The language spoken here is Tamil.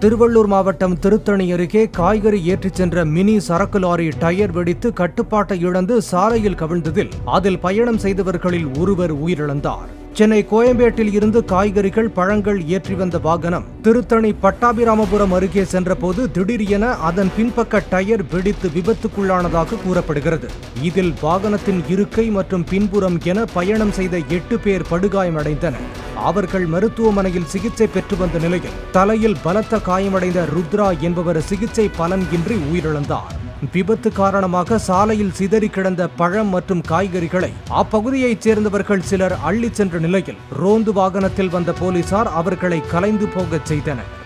திருவள்ளூர் மாவட்டம் திருத்தணி அருகே காய்கறி ஏற்றிச் சென்ற மினி சரக்கு லாரி டயர் வெடித்து கட்டுப்பாட்டை இழந்து சாலையில் கவிழ்ந்ததில் அதில் பயணம் செய்தவர்களில் ஒருவர் உயிரிழந்தார் சென்னை கோயம்பேட்டில் இருந்து காய்கறிகள் பழங்கள் ஏற்றி வந்த வாகனம் திருத்தணி பட்டாபிராமபுரம் அருகே சென்றபோது திடீரென அதன் பின்பக்க டயர் வெடித்து விபத்துக்குள்ளானதாக கூறப்படுகிறது இதில் வாகனத்தின் இருக்கை மற்றும் பின்புறம் என பயணம் செய்த எட்டு பேர் படுகாயமடைந்தனர் அவர்கள் மருத்துவமனையில் சிகிச்சை பெற்று வந்த நிலையில் தலையில் பலத்த காயமடைந்த ருத்ரா என்பவர் சிகிச்சை பலனின்றி உயிரிழந்தார் விபத்து காரணமாக சாலையில் சிதறி கிடந்த பழம் மற்றும் காய்கறிகளை அப்பகுதியைச் சேர்ந்தவர்கள் சிலர் அள்ளிச் சென்ற நிலையில் ரோந்து வாகனத்தில் வந்த போலீசார் அவர்களை கலைந்து போகச் செய்தனர்